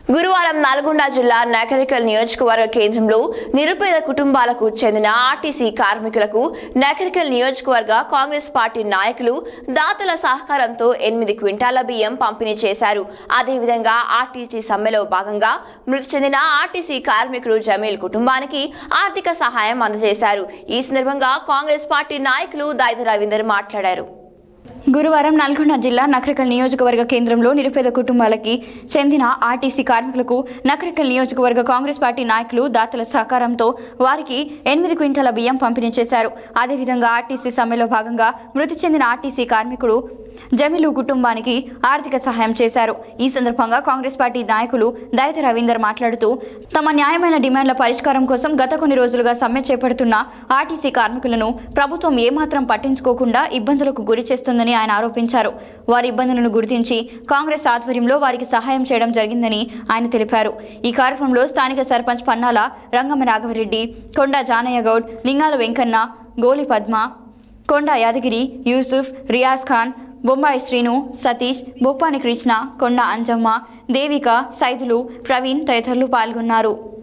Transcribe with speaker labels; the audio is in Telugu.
Speaker 1: గురువారం నల్గొండ జిల్లా నకరికల్ నియోజకవర్గ కేంద్రంలో నిరుపేద కుటుంబాలకు చెందిన ఆర్టీసీ కార్మికులకు నకరికల్ నియోజకవర్గ కాంగ్రెస్ పార్టీ నాయకులు దాతల సహకారంతో ఎనిమిది క్వింటాల బియ్యం పంపిణీ చేశారు అదేవిధంగా ఆర్టీసీ సమ్మెలో భాగంగా మృతి చెందిన ఆర్టీసీ కార్మికుడు జమీల్ కుటుంబానికి ఆర్థిక సహాయం అందజేశారు ఈ సందర్భంగా కాంగ్రెస్ పార్టీ నాయకులు దాయిద రవీందర్ మాట్లాడారు
Speaker 2: గురువారం నల్గొండ జిల్లా నకరికల్ నియోజకవర్గ కేంద్రంలో నిరుపేద కుటుంబాలకి చెందిన ఆర్టీసీ కార్మికులకు నకరికల్ నియోజకవర్గ కాంగ్రెస్ పార్టీ నాయకులు దాతల సహకారంతో వారికి ఎనిమిది క్వింటాల బియ్యం పంపిణీ చేశారు అదేవిధంగా ఆర్టీసీ సమ్మెలో భాగంగా మృతి చెందిన ఆర్టీసీ కార్మికుడు జమిలు కుటుంబానికి ఆర్థిక సహాయం చేశారు ఈ సందర్భంగా కాంగ్రెస్ పార్టీ నాయకులు దయత రవీందర్ మాట్లాడుతూ తమ న్యాయమైన డిమాండ్ల పరిష్కారం కోసం గత కొన్ని రోజులుగా సమ్మె చేపడుతున్న ఆర్టీసీ కార్మికులను ప్రభుత్వం ఏమాత్రం పట్టించుకోకుండా ఇబ్బందులకు గురి చేస్తుందని ఆయన ఆరోపించారు వారి ఇబ్బందులను గుర్తించి కాంగ్రెస్ ఆధ్వర్యంలో వారికి సహాయం చేయడం జరిగిందని ఆయన తెలిపారు ఈ కార్యక్రమంలో స్థానిక సర్పంచ్ పన్నాల రంగమ్మ రాఘవరెడ్డి కొండ జానయ్య గౌడ్ లింగాల వెంకన్న గోలి పద్మ కొండ యాదగిరి యూసుఫ్ రియాజ్ ఖాన్ బొంబాయి శ్రీను సతీష్ బొప్పాని కృష్ణ కొండ అంజమ్మ దేవిక సైదులు ప్రవీణ్ తదితరులు పాల్గొన్నారు